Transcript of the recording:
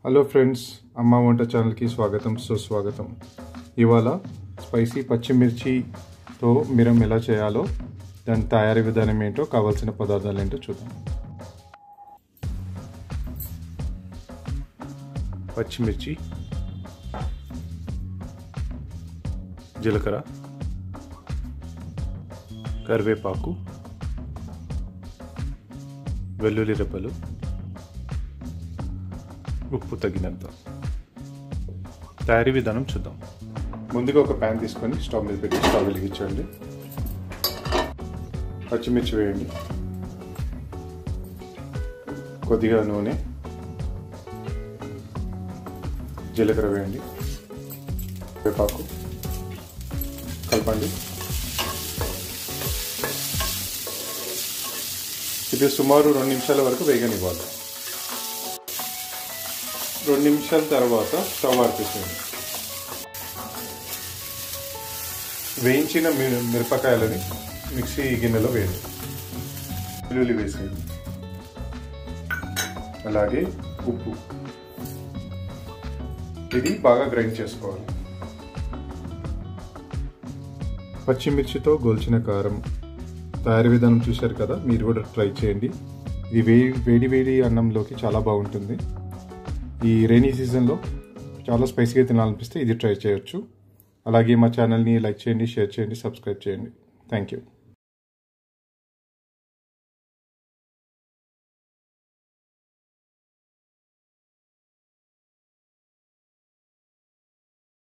hello friends అమ్మ వంట ఛానల్కి స్వాగతం సుస్వాగతం ఇవాళ స్పైసీ పచ్చిమిర్చితో మిరం ఎలా చేయాలో దాని తయారీ విధానం ఏంటో కావాల్సిన పదార్థాలు ఏంటో చూద్దాం పచ్చిమిర్చి జీలకర్ర కరివేపాకు వెల్లుల్లి రెప్పలు ఉప్పు తగినంత తయారీ విధానం చూద్దాం ముందుగా ఒక ప్యాన్ తీసుకొని స్టవ్ మీద పెట్టి స్టవ్ వెలిగించండి పచ్చిమిర్చి వేయండి కొద్దిగా నూనె జీలకర్ర వేయండి వేపాకు కలపండి ఇది సుమారు రెండు నిమిషాల వరకు వేగనివ్వాలి రెండు నిమిషాల తర్వాత స్టవ్ ఆర్పేసేయండి వేయించిన మిరపకాయలని మిక్సీ గిన్నెలో వేయండి వెల్లుల్లి వేసేయండి అలాగే ఉప్పు ఇది బాగా గ్రైండ్ చేసుకోవాలి పచ్చిమిర్చితో గోల్చిన కారం తయారీ విధానం చూశారు కదా మీరు కూడా ట్రై చేయండి ఇది వేడి వేడి వేడి అన్నంలోకి చాలా బాగుంటుంది ఈ రైనీ సీజన్లో చాలా స్పైసీగా తినాలనిపిస్తే ఇది ట్రై చేయొచ్చు అలాగే మా ఛానల్ని లైక్ చేయండి షేర్ చేయండి సబ్స్క్రైబ్ చేయండి థ్యాంక్ యూ